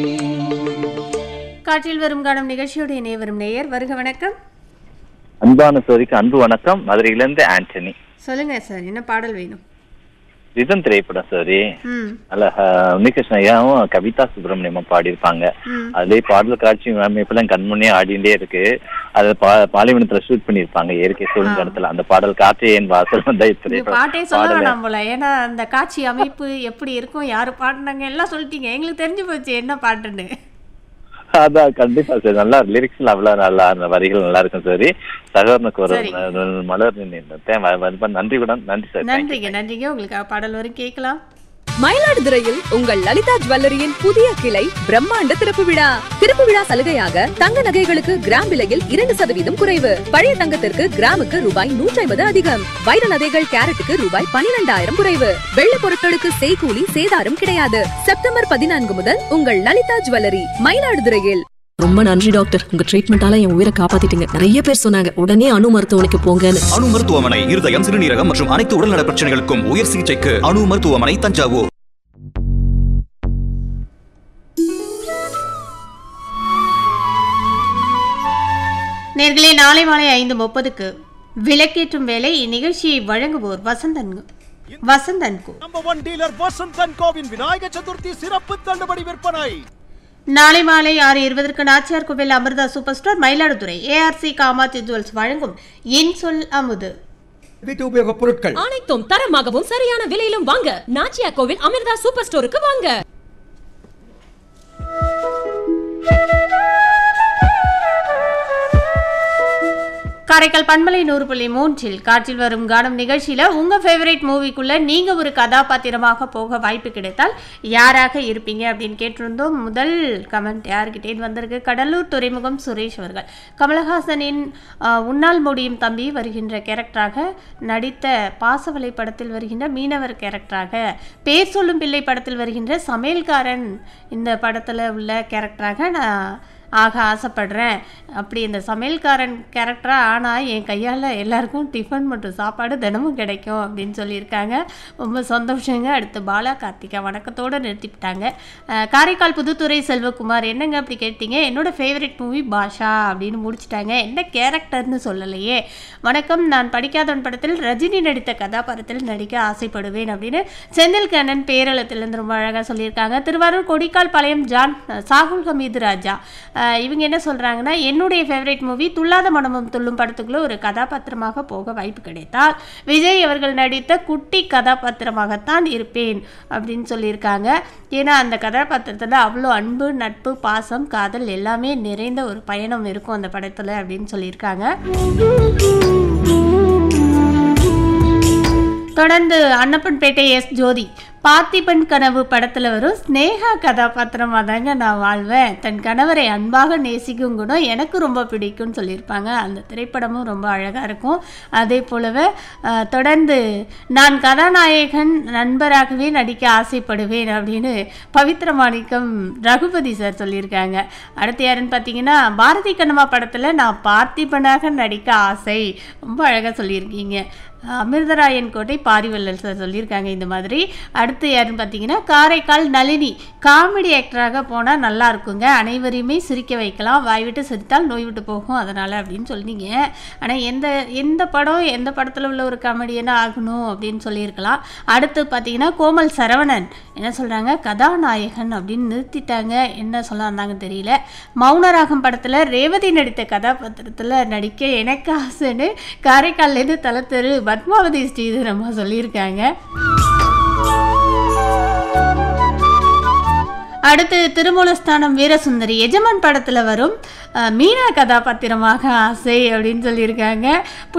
காற்றில் வரும் காணும் நிகழ்ச்சியோடு இணைய வரும் நேயர் வருக வணக்கம் அன்பான சோரிக்கு அன்பு வணக்கம் மதுரையிலிருந்து ஆண்டனி சொல்லுங்க சார் என்ன பாடல் வேணும் ரிதம் திரைப்படம் சோரி ம் அல்ல உன்னிகிருஷ்ண ஐயாவும் கவிதா சுப்பிரமணியமும் பாடியிருப்பாங்க ம் அதுலயே பாடல் காட்சி அமைப்பெல்லாம் கண்முன்னே ஆடிண்டே இருக்கு அது பா- பாலைவனத்துல ஷூட் பண்ணியிருப்பாங்க இயற்கை சூழ்நிலத்துல அந்த பாடல் காற்றே என் வாசல் வந்த நீங்க திரைப்படம் பாட்டே சொல்ல பாடல வேணாம் போல ஏன்னா அந்த காட்சி அமைப்பு எப்படி இருக்கும் யாரு பாடினாங்க எல்லாம் சொல்லிட்டீங்க எங்களுக்கு தெரிஞ்சு போச்சு என்ன பாட்டுன்னு அதான் கண்டிப்பா சார் நல்லா லிரிக்ஸ்ல அவ்வளவு நல்லா அந்த வரிகள் நல்லா இருக்கும் சரி சகோதரனுக்கு ஒரு சரி. மலர் நினைத்தேன். வ- வ- நன்றி கூட நன்றி சார் Thank you. நன்றிங்க நன்றிங்க உங்களுக்கு பாடல் வரும் கேட்கலாம் மயிலாடுதுறையில் உங்கள் லலிதா ஜுவல்லரியின் புதிய கிளை பிரம்மாண்ட திறப்பு விழா திறப்பு விழா சலுகையாக தங்க நகைகளுக்கு கிராம் விலையில் இரண்டு சதவீதம் குறைவு பழைய தங்கத்திற்கு கிராமுக்கு ரூபாய் நூற்றி ஐம்பது அதிகம் வைர நகைகள் கேரட்டுக்கு ரூபாய் பனிரெண்டாயிரம் குறைவு வெள்ளி பொருட்களுக்கு செய்கூலி சேதாரம் கிடையாது செப்டம்பர் பதினான்கு முதல் உங்கள் லலிதா ஜுவல்லரி மயிலாடுதுறையில் ரொம்ப நன்றி டாக்டர் உங்க ட்ரீட்மெண்டால என் உயிரை காப்பாத்திட்டீங்க நிறைய பேர் சொன்னாங்க உடனே அணு மருத்துவமனைக்கு போங்கன்னு அணு மருத்துவமனை இருதயம் சிறுநீரகம் மற்றும் அனைத்து உடல்நல பிரச்சனைகளுக்கும் உயர் சிகிச்சைக்கு அணு மருத்துவமனை தஞ்சாவூர் நேர்களே நாளை மாலை ஐந்து முப்பதுக்கு விளக்கேற்றும் வேலை இந்நிகழ்ச்சியை வழங்குவோர் வசந்தன் வசந்தன்கு நம்பர் ஒன் டீலர் வசந்தன் கோவின் விநாயக சதுர்த்தி சிறப்பு தள்ளுபடி விற்பனை நாளை மாலை ஆறு இருபதற்கு Nachiyar Koil Amirtha super store Mayiladuthurai ARC Kamatchi jewels வழங்கும் இன்சொல் அமுது வீட்டு உபயோக பொருட்கள் அனைத்தும் தரமாகவும் சரியான விலையிலும் வாங்க நாச்சியா கோவில் அமிர்தா சூப்பர் ஸ்டோருக்கு வாங்க காரைக்கால் பண்பலை நூறு புள்ளி மூன்றில் காற்றில் வரும் காணும் நிகழ்ச்சியில உங்க ஃபேவரட் மூவிக்குள்ள நீங்க ஒரு கதாபாத்திரமாக போக வாய்ப்பு கிடைத்தால் யாராக இருப்பீங்க அப்படின்னு கேட்டிருந்தோம் முதல் கமெண்ட் யாருக்கிட்டேன்னு வந்திருக்கு கடலூர் துறைமுகம் சுரேஷ் அவர்கள் கமலஹாசனின் ஆஹ், உன்னால் முடியும் தம்பி வருகின்ற கேரக்டராக நடித்த பாசவலை படத்தில் வருகின்ற மீனவர் கேரக்டராக பேர் சொல்லும் பிள்ளை படத்தில் வருகின்ற சமையல்காரன் இந்த படத்தில் உள்ள கேரக்டராக நான் ஆக ஆசைப்படுறேன் அப்படி இந்த சமையல்காரன் கேரக்டராக ஆனால் என் கையால் எல்லாருக்கும் டிஃபன் மற்றும் சாப்பாடு தினமும் கிடைக்கும் அப்படின்னு சொல்லியிருக்காங்க ரொம்ப சந்தோஷங்க அடுத்து பாலா கார்த்திகா வணக்கத்தோடு நிறுத்திவிட்டாங்க அஹ், காரைக்கால் புதுத்துறை செல்வகுமார் என்னங்க அப்படி கேட்டீங்க என்னோட ஃபேவரட் மூவி பாஷா அப்படின்னு முடிச்சிட்டாங்க என்ன கேரக்டர்னு சொல்லலையே வணக்கம் நான் படிக்காதவன் படத்தில் ரஜினி நடித்த கதாபாத்திரத்தில் நடிக்க ஆசைப்படுவேன் அப்படின்னு செந்தில் கண்ணன் பேரளத்திலிருந்து ரொம்ப அழகாக சொல்லியிருக்காங்க திருவாரூர் கொடிக்கால் பாளையம் ஜான் அஹ், சாகுல் ஹமீது ராஜா அஹ், இவங்க என்ன சொல்கிறாங்கன்னா என்னுடைய ஃபேவரட் மூவி துள்ளாத மனமும் துள்ளும் படத்துக்குள்ள ஒரு கதாபாத்திரமாக போக வாய்ப்பு கிடைத்தால் விஜய் அவர்கள் நடித்த குட்டி கதாபாத்திரமாகத்தான் இருப்பேன் அப்படின்னு சொல்லியிருக்காங்க ஏன்னா அந்த கதாபாத்திரத்தில் அவ்வளோ அன்பு நட்பு பாசம் காதல் எல்லாமே நிறைந்த ஒரு பயணம் இருக்கும் அந்த படத்தில் அப்படின்னு சொல்லியிருக்காங்க தொடர்ந்து அன்னப்பன்பேட்டை எஸ் ஜோதி பார்த்திபன் கனவு படத்தில் வரும் ஸ்னேகா கதாபாத்திரமாக தாங்க நான் வாழ்வேன் தன் கணவரை அன்பாக நேசிக்கும் குணம் எனக்கு ரொம்ப பிடிக்கும்னு சொல்லியிருப்பாங்க அந்த திரைப்படமும் ரொம்ப அழகாக இருக்கும் அதே போலவே அஹ், தொடர்ந்து நான் கதாநாயகன் நண்பராகவே நடிக்க ஆசைப்படுவேன் அப்படின்னு பவித்ர மாணிக்கம் ரகுபதி சார் சொல்லியிருக்காங்க அடுத்து யாருன்னு பார்த்தீங்கன்னா பாரதி கண்ணம்மா படத்தில் நான் பார்த்திபனாக நடிக்க ஆசை ரொம்ப அழகாக சொல்லியிருக்கீங்க அமிர்தராயன் கோட்டை பாரிவல்லல் சார் சொல்லியிருக்காங்க இந்த மாதிரி அடுத்து யாருன்னு பார்த்தீங்கன்னா காரைக்கால் நளினி காமெடி ஆக்டராக போனால் நல்லா இருக்குங்க அனைவரையுமே சிரிக்க வைக்கலாம் வாய் விட்டு சிரித்தால் நோய் விட்டு போகும் அதனால் அப்படின்னு சொன்னீங்க ஆனால் எந்த எந்த படம் எந்த படத்தில் உள்ள ஒரு காமெடியனாக ஆகணும் அப்படின்னு சொல்லியிருக்கலாம் அடுத்து பார்த்தீங்கன்னா கோமல் சரவணன் என்ன சொல்கிறாங்க கதாநாயகன் அப்படின்னு நிறுத்திட்டாங்க என்ன சொல்ல வந்தாங்கன்னு தெரியல மௌனராகம் படத்தில் ரேவதி நடித்த கதாபாத்திரத்தில் நடிக்க எனக்கு ஆசைன்னு காரைக்கால்லேருந்து தலத்தெரு பத்மாவதி ஸ்ரீதரம்மா சொல்லியிருக்காங்க அடுத்து திருமூலஸ்தானம் வீரசுந்தரி எஜமான் படத்தில் வரும் அஹ், மீனா கதாபாத்திரமாக ஆசை அப்படின்னு சொல்லியிருக்காங்க